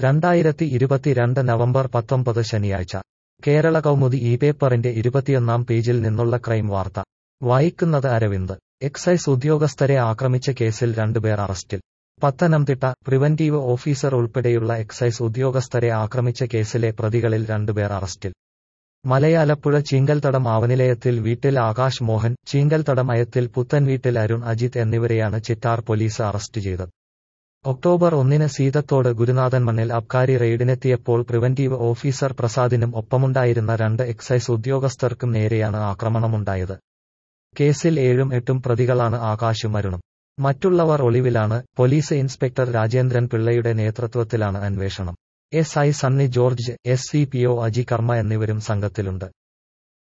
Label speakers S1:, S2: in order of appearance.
S1: രണ്ടായിരത്തി ഇരുപത്തിരണ്ട് നവംബർ പത്തൊമ്പത് ശനിയാഴ്ച കേരള കൗമുദി ഈ പേപ്പറിന്റെ ഇരുപത്തിയൊന്നാം പേജിൽ നിന്നുള്ള ക്രൈം വാർത്ത വായിക്കുന്നത് അരവിന്ദ് എക്സൈസ് ഉദ്യോഗസ്ഥരെ ആക്രമിച്ച കേസിൽ രണ്ടുപേർ അറസ്റ്റിൽ പത്തനംതിട്ട പ്രിവന്റീവ് ഓഫീസർ ഉൾപ്പെടെയുള്ള എക്സൈസ് ഉദ്യോഗസ്ഥരെ ആക്രമിച്ച കേസിലെ പ്രതികളിൽ രണ്ടുപേർ അറസ്റ്റിൽ മലയാലപ്പുഴ ചീങ്കൽത്തടം ആവനിലയത്തിൽ വീട്ടിൽ ആകാശ് മോഹൻ ചീങ്കൽത്തടം അയത്തിൽ പുത്തൻ വീട്ടിൽ അരുൺ അജിത് എന്നിവരെയാണ് ചിറ്റാർ പോലീസ് അറസ്റ്റ് ചെയ്തത് ഒക്ടോബർ ഒന്നിന് സീതത്തോട് ഗുരുനാഥൻ മണ്ണിൽ അബ്കാരി റെയ്ഡിനെത്തിയപ്പോൾ പ്രിവന്റീവ് ഓഫീസർ പ്രസാദിനും ഒപ്പമുണ്ടായിരുന്ന രണ്ട് എക്സൈസ് ഉദ്യോഗസ്ഥർക്കും നേരെയാണ് ആക്രമണമുണ്ടായത് കേസിൽ ഏഴും എട്ടും പ്രതികളാണ് ആകാശും അരുണും മറ്റുള്ളവർ ഒളിവിലാണ് പോലീസ് ഇൻസ്പെക്ടർ രാജേന്ദ്രൻ പിള്ളയുടെ നേതൃത്വത്തിലാണ് അന്വേഷണം S I Sunny George S C P O Aji Karma എന്നിവരും സംഘത്തിലുണ്ട്